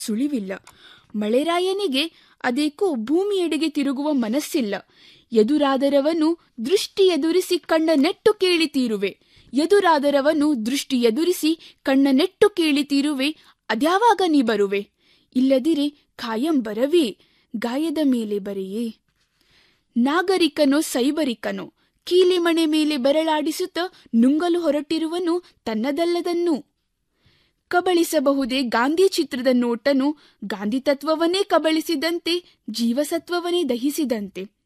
ಸುಳಿವಿಲ್ಲ ಮಳೆರಾಯನಿಗೆ ಅದೇಕೋ ಭೂಮಿಯೆಡೆಗೆ ತಿರುಗುವ ಮನಸ್ಸಿಲ್ಲ ಎದುರಾದರವನು ದೃಷ್ಟಿ ಎದುರಿಸಿ ಕಣ್ಣ ನೆಟ್ಟು ಕೇಳಿತೀರುವೆ ಎದುರಾದರವನು ದೃಷ್ಟಿ ಎದುರಿಸಿ ಕಣ್ಣ ನೆಟ್ಟು ಕೇಳಿತೀರುವೆ ಅದ್ಯಾವಾಗ ನೀ ಬರುವೆ ಇಲ್ಲದಿರೆ ಖಾಯಂ ಬರವೇ ಗಾಯದ ಮೇಲೆ ಬರೆಯೇ ನಾಗರಿಕನೋ ಸೈಬರಿಕನೋ ಕೀಲಿಮಣೆ ಮೇಲೆ ಬೆರಳಾಡಿಸುತ್ತ ನುಂಗಲು ಹೊರಟಿರುವನು ತನ್ನದಲ್ಲದನ್ನು ಕಬಳಿಸಬಹುದೇ ಗಾಂಧಿ ಚಿತ್ರದ ನೋಟನು ಗಾಂಧಿ ತತ್ವವನ್ನೇ ಕಬಳಿಸಿದಂತೆ ಜೀವಸತ್ವವನ್ನೇ ದಹಿಸಿದಂತೆ